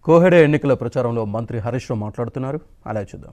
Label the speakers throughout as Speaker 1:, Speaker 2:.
Speaker 1: కోహెడ ఎన్నికల ప్రచారంలో మంత్రి హరీష్ రావు మాట్లాడుతున్నారు అలా చూద్దాం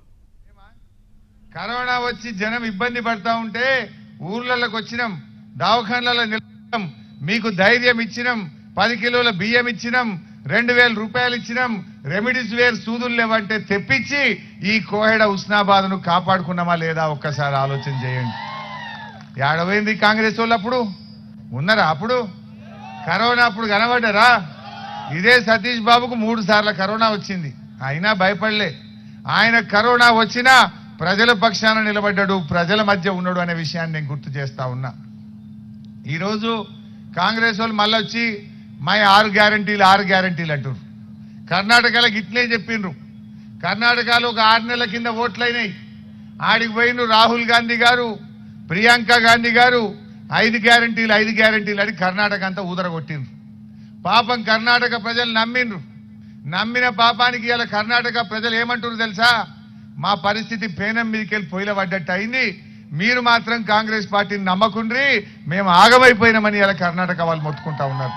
Speaker 2: కరోనా వచ్చి జనం ఇబ్బంది పడతా ఉంటే ఊర్లలోకి వచ్చినాం దవాఖాన్లలో నిలబడ్డాం మీకు ధైర్యం ఇచ్చినాం పది కిలోల బియ్యం ఇచ్చినాం రెండు వేల రూపాయలు ఇచ్చినాం రెమిడీస్ వేర్ సూదులు లేవంటే తెప్పించి ఈ కోహెడ ఉస్నాబాద్ను కాపాడుకున్నామా లేదా ఒక్కసారి ఆలోచన చేయండి ఏడవైంది కాంగ్రెస్ వాళ్ళు అప్పుడు ఉన్నారా అప్పుడు కరోనా అప్పుడు కనబడ్డారా ఇదే సతీష్ బాబుకు మూడు సార్లు కరోనా వచ్చింది అయినా భయపడలే ఆయన కరోనా వచ్చినా ప్రజల పక్షాన నిలబడ్డాడు ప్రజల మధ్య ఉన్నాడు అనే విషయాన్ని నేను గుర్తు చేస్తా ఉన్నా ఈరోజు కాంగ్రెస్ వాళ్ళు మళ్ళీ వచ్చి మా ఆరు గ్యారంటీలు ఆరు గ్యారంటీలు అంటారు కర్ణాటకలో ఇట్లే చెప్పిండ్రు కర్ణాటకలో ఒక ఆరు నెలల కింద ఓట్లయినాయి ఆడికి పోయిన రాహుల్ గాంధీ గారు ప్రియాంక గాంధీ గారు ఐదు గ్యారంటీలు ఐదు గ్యారంటీలు అని కర్ణాటక అంతా ఊదరగొట్టిండ్రు పాపం కర్ణాటక ప్రజలు నమ్మిండ్రు నమ్మిన పాపానికి ఇలా కర్ణాటక ప్రజలు ఏమంటారు తెలుసా మా పరిస్థితి పేనం మీదకి వెళ్ళి పొయ్యిల పడ్డట్టు అయింది మీరు మాత్రం కాంగ్రెస్ పార్టీని నమ్మకుండ్రి మేము ఆగమైపోయినామని ఇలా కర్ణాటక వాళ్ళు మొత్తుకుంటా ఉన్నారు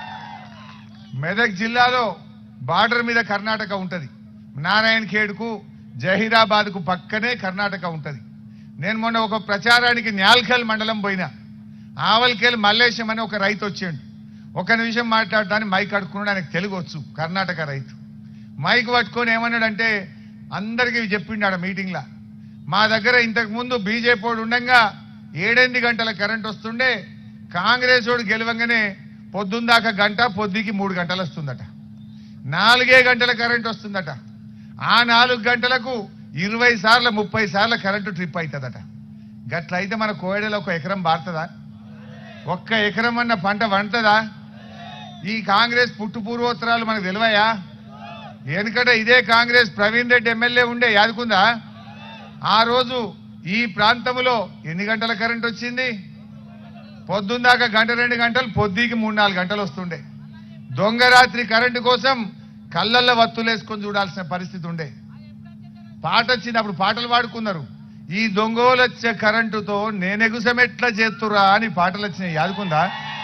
Speaker 2: మెదక్ జిల్లాలో బార్డర్ మీద కర్ణాటక ఉంటది నారాయణ ఖేడ్కు జహీరాబాద్కు పక్కనే కర్ణాటక ఉంటది నేను మొన్న ఒక ప్రచారానికి న్యాల్ఖల్ మండలం పోయినా ఆవల్కేల్ మల్లేశం అని ఒక రైతు వచ్చాడు ఒక నిమిషం మాట్లాడటానికి మైక్ అడుక్కున్నాడు ఆయనకు తెలుగు వచ్చు కర్ణాటక రైతు మైక్ పట్టుకొని ఏమన్నాడంటే అందరికీ చెప్పిండు ఆడ మీటింగ్లా మా దగ్గర ఇంతకు ముందు బీజేపీ వాడు ఉండగా ఏడెనిమిది గంటల కరెంట్ వస్తుండే కాంగ్రెస్ వాడు గెలవంగానే పొద్దుందాకా గంట పొద్దుకి మూడు గంటలు వస్తుందట నాలుగే గంటల కరెంట్ వస్తుందట ఆ నాలుగు గంటలకు ఇరవై సార్లు ముప్పై సార్లు కరెంటు ట్రిప్ అవుతుందట గట్లయితే మన కోయడలో ఒక ఎకరం బారుతుందా ఒక్క ఎకరం అన్న పంట వంటదా ఈ కాంగ్రెస్ పుట్టు పూర్వోత్తరాలు మనకు తెలివయా ఎందుకంటే ఇదే కాంగ్రెస్ ప్రవీణ్ రెడ్డి ఎమ్మెల్యే ఉండే యాదుకుందా ఆ రోజు ఈ ప్రాంతంలో ఎన్ని గంటల కరెంట్ వచ్చింది పొద్దుందాకా గంట రెండు గంటలు పొద్దుకి మూడు నాలుగు గంటలు వస్తుండే దొంగ రాత్రి కరెంటు కోసం కళ్ళల్లో వత్తులేసుకొని చూడాల్సిన పరిస్థితి ఉండే పాట వచ్చినప్పుడు పాటలు పాడుకున్నారు ఈ దొంగోలు వచ్చే కరెంటుతో నేనెగుసం ఎట్లా చేస్తురా అని పాటలు వచ్చినాయి యాదుకుందా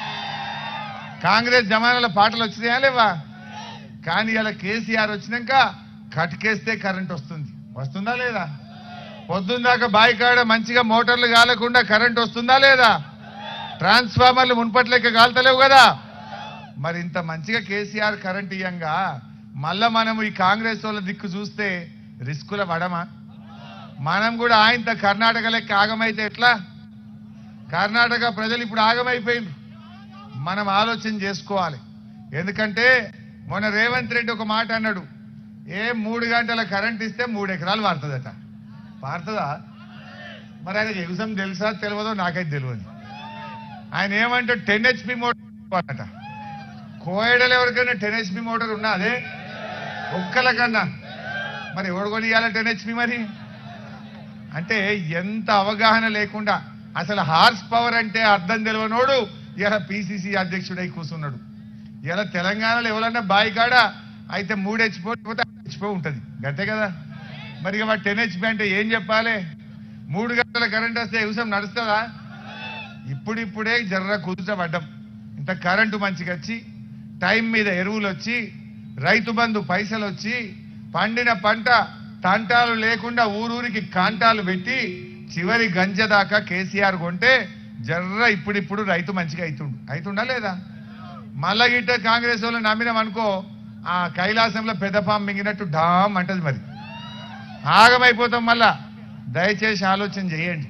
Speaker 2: కాంగ్రెస్ జమానాలో పాటలు వచ్చినాయా లేవా కానీ ఇలా కేసీఆర్ వచ్చినాక కట్కేస్తే కరెంట్ వస్తుంది వస్తుందా లేదా పొద్దుందాకా బావి కాడ మంచిగా మోటార్లు కాలకుండా కరెంట్ వస్తుందా లేదా ట్రాన్స్ఫార్మర్లు మున్పట్లెక్క కాల్తలేవు కదా మరి ఇంత మంచిగా కేసీఆర్ కరెంట్ ఇయ్యంగా మళ్ళా మనం ఈ కాంగ్రెస్ వాళ్ళ దిక్కు చూస్తే రిస్కుల పడమా మనం కూడా ఆయనతో కర్ణాటక లెక్క ఆగమైతే ఎట్లా కర్ణాటక ప్రజలు ఇప్పుడు ఆగమైపోయిండ్రు మనం ఆలోచన చేసుకోవాలి ఎందుకంటే మొన్న రేవంత్ రెడ్డి ఒక మాట అన్నాడు ఏ మూడు గంటల కరెంట్ ఇస్తే మూడు ఎకరాలు వాడుతుందట వాడుతుందా మరి ఆయన ఎగుసం తెలుసా తెలియదో నాకైతే తెలియదు ఆయన ఏమంటే టెన్ హెచ్పి మోటార్ అన్నట కోయడలు ఎవరికైనా టెన్ హెచ్పి మోటార్ ఉన్నా అదే ఒక్కలకన్నా మరి ఎవడు కొనియాల టెన్ హెచ్పి మరి అంటే ఎంత అవగాహన లేకుండా అసలు హార్స్ పవర్ అంటే అర్థం తెలియనోడు ఇలా పిసిసి అధ్యక్షుడై కూర్చున్నాడు ఇలా తెలంగాణలో ఎవరన్నా బాయి కాడ అయితే మూడు హెచ్పి లేకపోతే హెచ్పి ఉంటుంది గంతే కదా మరి ఇక మరి టెన్ హెచ్పి అంటే ఏం చెప్పాలి మూడు గంటల కరెంట్ వస్తే వ్యవసాయం నడుస్తుందా ఇప్పుడిప్పుడే జర్ర కుదుటపడ్డం ఇంత కరెంటు మంచిగా వచ్చి టైం మీద ఎరువులు వచ్చి రైతు బంధు పైసలు వచ్చి పండిన పంట తంటాలు లేకుండా ఊరూరికి కాంటాలు పెట్టి చివరి గంజ దాకా కేసీఆర్ కొంటే జర్ర ఇప్పుడిప్పుడు రైతు మంచిగా అవుతుండు అవుతుండా లేదా మళ్ళా గిట్ట కాంగ్రెస్ వాళ్ళు నమ్మినాం అనుకో ఆ కైలాసంలో పెద్ద పాము మింగినట్టు డామ్ అంటది మరి ఆగమైపోతాం మళ్ళా దయచేసి ఆలోచన చేయండి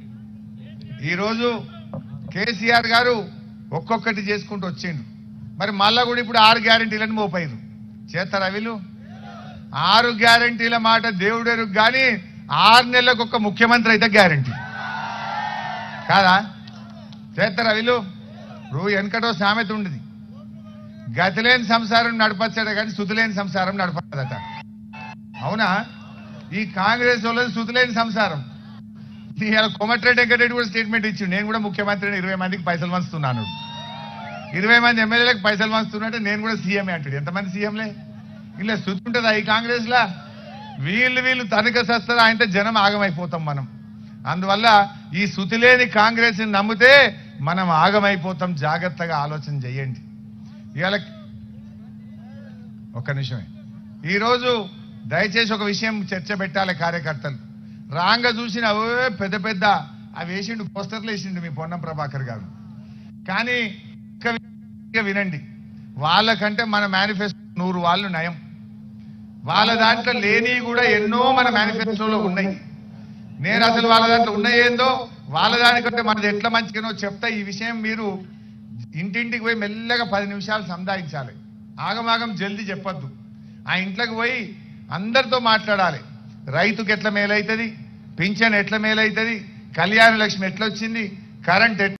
Speaker 2: ఈరోజు కేసీఆర్ గారు ఒక్కొక్కటి చేసుకుంటూ వచ్చిండు మరి మళ్ళా కూడా ఇప్పుడు ఆరు గ్యారంటీలను మోపారు చేస్తారా వీళ్ళు ఆరు గ్యారంటీల మాట దేవుడెరు కానీ ఆరు నెలలకు ఒక ముఖ్యమంత్రి అయితే గ్యారంటీ కాదా చేస్తారా వీళ్ళు రూ వెనకటో సామెత ఉండేది గతిలేని సంసారం నడపచ్చాడు కానీ శుతులేని సంసారం నడపదట అవునా ఈ కాంగ్రెస్ వాళ్ళది శుతులేని సంసారం ఇవాళ కోమటిరెడ్డి వెంకటరెడ్డి కూడా స్టేట్మెంట్ ఇచ్చిండు నేను కూడా ముఖ్యమంత్రిని ఇరవై మందికి పైసలు పంచుతున్నాను ఇరవై మంది ఎమ్మెల్యేలకు పైసలు పంచుతున్నట్టే నేను కూడా సీఎంఏ అంటాడు ఎంతమంది సీఎంలే ఇలా సుతుంటుందా ఈ కాంగ్రెస్ లా వీళ్ళు వీళ్ళు తనక సస్తారు ఆయనతో జనం ఆగమైపోతాం మనం అందువల్ల ఈ శుతిలేని కాంగ్రెస్ నమ్మితే మనం ఆగమైపోతాం జాగ్రత్తగా ఆలోచన చేయండి ఇవాళ ఒక్క నిమిషమే ఈరోజు దయచేసి ఒక విషయం చర్చ పెట్టాలి కార్యకర్తలు రాంగ చూసిన అవే పెద్ద పెద్ద అవి వేసిండు పోస్టర్లు వేసిండు మీ పొన్నం ప్రభాకర్ గారు కానీ ఒక్క విషయం వినండి వాళ్ళకంటే మన మేనిఫెస్టో నూరు వాళ్ళు నయం వాళ్ళ దాంట్లో లేని కూడా ఎన్నో మన మేనిఫెస్టోలో ఉన్నాయి నేను అసలు వాళ్ళ దాంట్లో ఉన్నాయేందో వాళ్ళ దానికంటే మనది ఎట్లా మంచిగానో చెప్తా ఈ విషయం మీరు ఇంటింటికి పోయి మెల్లగా పది నిమిషాలు సంధాయించాలి ఆగమాగం జల్దీ చెప్పొద్దు ఆ ఇంట్లోకి పోయి అందరితో మాట్లాడాలి రైతుకి ఎట్లా మేలవుతుంది పింఛన్ ఎట్లా మేలవుతుంది కళ్యాణ లక్ష్మి ఎట్లా వచ్చింది కరెంట్ ఎట్లా